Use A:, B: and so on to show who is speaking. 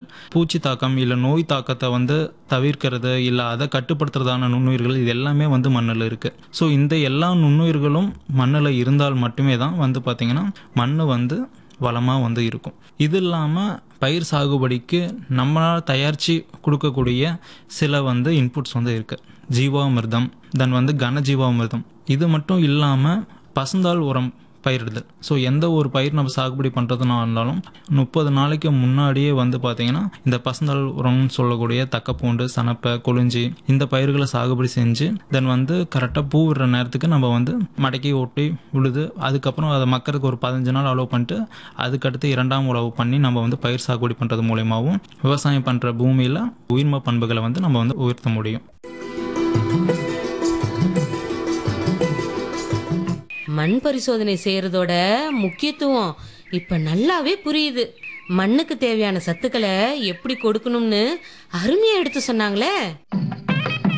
A: பூச்சி தாக்கம் இல்லை நோய் தாக்கத்தை வந்து தவிர்க்கிறது இல்லை அதை கட்டுப்படுத்துறதான நுண்ணுயிர்கள் இது எல்லாமே வந்து மண்ணில் இருக்குது ஸோ இந்த எல்லா நுண்ணுயிர்களும் மண்ணில் இருந்தால் மட்டுமே தான் வந்து பார்த்திங்கன்னா மண் வந்து வளமாக வந்து இருக்கும் இது இல்லாமல் பயிர் சாகுபடிக்கு நம்மளால் தயாரித்து கொடுக்கக்கூடிய சில வந்து இன்புட்ஸ் வந்து இருக்குது ஜீவாமிர்தம் தென் வந்து கனஜீவாமிர்தம் இது மட்டும் இல்லாமல் பசுந்தாள் உரம் பயிரிடுதல் ஸோ எந்த ஒரு பயிர் நம்ம சாகுபடி பண்ணுறதுனா இருந்தாலும் முப்பது நாளைக்கு முன்னாடியே வந்து பார்த்திங்கன்னா இந்த பசுந்தாள் உரம்னு சொல்லக்கூடிய தக்கப்பூண்டு சனப்பை கொளிஞ்சி இந்த பயிர்களை சாகுபடி செஞ்சு தென் வந்து கரெக்டாக பூ விடுற நேரத்துக்கு நம்ம வந்து மடக்கி ஒட்டி விழுது அதுக்கப்புறம் அதை மக்களுக்கு ஒரு பதினஞ்சு நாள் அலோவ் பண்ணிட்டு அதுக்கடுத்து இரண்டாம் உழவு பண்ணி நம்ம வந்து பயிர் சாகுபடி பண்ணுறது மூலயமாவும் விவசாயம் பண்ணுற பூமியில் உயிர்ம பண்புகளை வந்து நம்ம வந்து உயர்த்த முடியும்
B: மண் பரிசோதனை செய்யறதோட முக்கியத்துவம் இப்ப நல்லாவே புரியுது மண்ணுக்கு தேவையான சத்துக்களை எப்படி கொடுக்கணும்னு அருமையா எடுத்து சொன்னாங்களே